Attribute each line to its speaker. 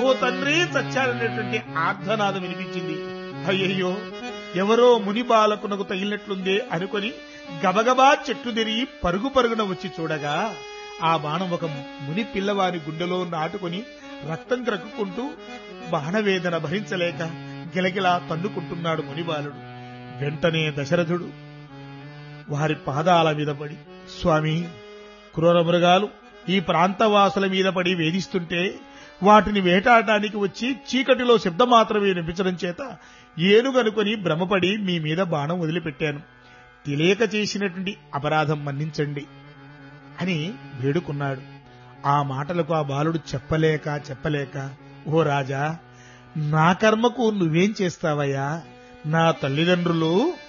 Speaker 1: ఓ తండ్రి చచ్చాడనేటువంటి ఆర్ధనాదం వినిపించింది అయ్యయ్యో ఎవరో ముని బాలకునకు తగిలినట్లుందే అనుకొని గబగబా చెట్టు తిరిగి పరుగు పరుగున వచ్చి చూడగా ఆ బాణం ఒక ముని పిల్లవారి గుండెలో నాటుకొని రక్తం క్రక్కుకుంటూ బాణవేదన భరించలేక గిలగిలా తన్నుకుంటున్నాడు మునిబాలుడు వెంటనే దశరథుడు వారి పాదాల మీద పడి స్వామి క్రూర మృగాలు ఈ ప్రాంతవాసుల మీద పడి వేధిస్తుంటే వాటిని వేటాడటానికి వచ్చి చీకటిలో శబ్దం మాత్రమే వినిపించడం చేత ఏనుగనుకొని భ్రమపడి మీ మీద బాణం వదిలిపెట్టాను తెలియక చేసినటువంటి అపరాధం మన్నించండి అని వేడుకున్నాడు ఆ మాటలకు ఆ బాలుడు చెప్పలేక చెప్పలేక ఓ రాజా నా కర్మకు నువ్వేం చేస్తావయ్యా నా తల్లిదండ్రులు